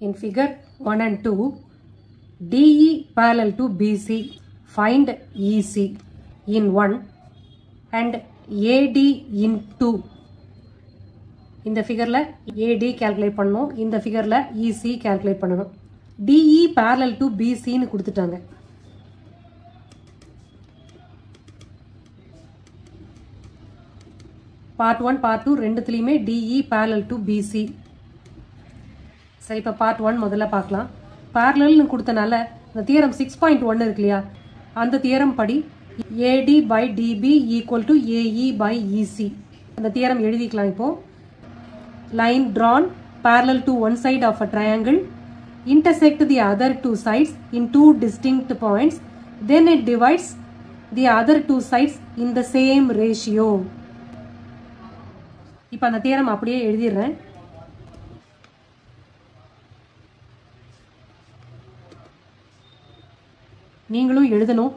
In figure 1 and 2, DE parallel to BC, find EC in 1 and AD in 2. இந்த ஃபிகரில் ஏடி calculate பண்ணணும் இந்த ஃபிகரில் EC calculate பண்ணணும் DE parallel to பிசின்னு கொடுத்துட்டாங்க பார்ட் ஒன் பார்ட் டூ ரெண்டுத்துலேயுமே டிஇ parallel டு பிசி சரி இப்போ பார்ட் ஒன் முதல்ல பார்க்கலாம் parallelனு கொடுத்தனால இந்த தியரம் சிக்ஸ் பாயிண்ட் ஒன் இருக்கு இல்லையா அந்த தியரம் படி AD by DB equal to AE by EC அந்த தியரம் எழுதிக்கலாம் இப்போ line drawn parallel to one side of a triangle intersect the other two sides in two distinct points then it divides the other two sides in the same ratio இப்போ அந்த theorem அப்படியே எழுதிடுறேன் நீங்களும் எழுதணும்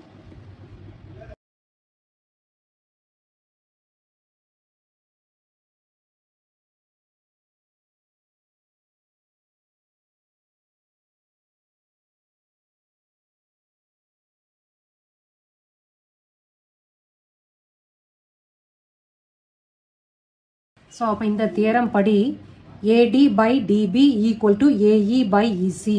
so அப்போ இந்த theorem படி AD by DB equal to AE by EC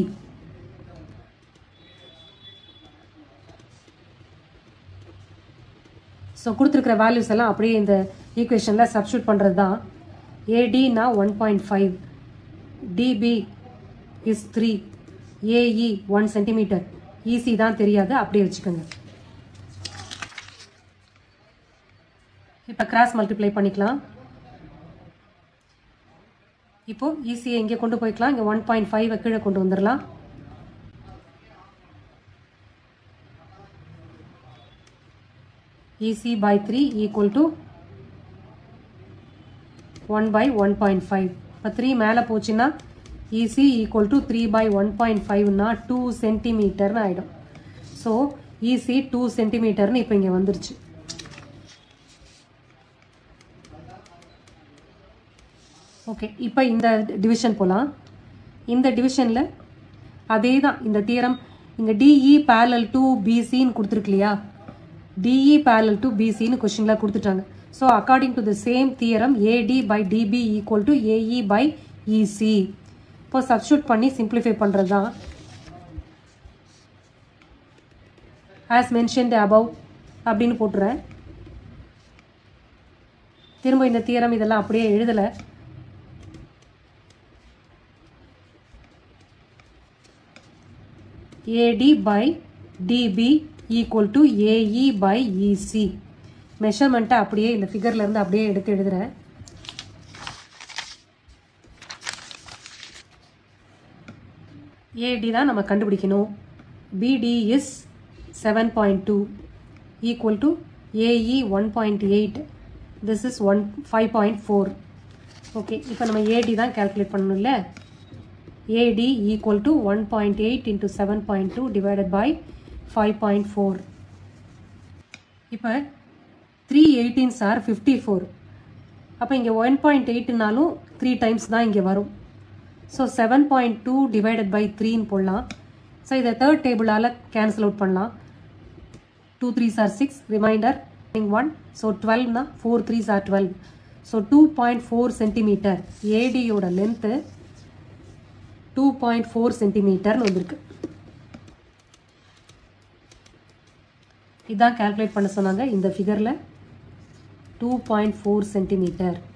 so கொடுத்துருக்கிற values எல்லாம் அப்படியே இந்த ஈக்குவேஷனில் சப்ஸ்டியூட் பண்ணுறது தான் ஏடினா one point five DB is three AE one centimetre EC தான் தெரியாது அப்படியே வச்சுக்கோங்க இப்போ கிராஸ் மல்டிப்ளை பண்ணிக்கலாம் இப்போ ஈஸியை இங்கே கொண்டு போய்க்கலாம் இங்கே ஒன் பாயிண்ட் ஃபைவ் கீழே கொண்டு வந்துடலாம் EC by three equal to one by one point five இப்போ த்ரீ மேலே போச்சுன்னா EC equal to three by one point ஃபைவ்னா டூ சென்டிமீட்டர்னு ஆகிடும் ஸோ ஈசி டூ சென்டிமீட்டர்னு இப்போ இங்கே வந்துருச்சு ஓகே இப்போ இந்த டிவிஷன் போகலாம் இந்த டிவிஷனில் அதே தான் இந்த தியரம் இங்கே டிஇ பேரலல் டு பிசின்னு கொடுத்துருக்கு இல்லையா டிஇ பேரலல் டு பிசின்னு கொஷினில் கொடுத்துட்டாங்க so according to the same theorem AD by DB equal to AE by EC இப்போ சப்ஸ்டியூட் பண்ணி சிம்பிளிஃபை பண்ணுறது தான் ஆஸ் மென்ஷன்ட் அபவ் அப்படின்னு போட்டுறேன் திரும்ப இந்த தியரம் இதெல்லாம் அப்படியே எழுதலை AD by DB equal to AE by EC மெஷர்மெண்ட்டை அப்படியே இந்த ஃபிகர்ல இருந்து அப்படியே எடுத்து எழுதுறேன் ஏடி தான் நம்ம கண்டுபிடிக்கணும் BD is seven point two equal to AE one point eight this is one five point four okay இப்போ நம்ம ஏடி தான் கேல்குலேட் பண்ணணும்ல AD equal to 1.8 into 7.2 divided by 5.4. இப்போ three eighteens are fifty four அப்போ இங்கே ஒன் பாயிண்ட் எயிட்னாலும் three times தான் இங்கே வரும் so seven point two divided by த்ரீன்னு போடலாம் ஸோ இதை தேர்ட் டேபிளால் கேன்சல் அவுட் பண்ணலாம் two threes are six reminder one so டுவெல்னா four threes are twelve so two point four centimetre ஏடியோட லென்த்து டூ பாயிண்ட் ஃபோர் சென்டிமீட்டர்னு வந்திருக்கு இதான் கால்குலேட் பண்ண சொன்னாங்க இந்த ஃபிகரில் டூ பாயிண்ட் ஃபோர் சென்டிமீட்டர்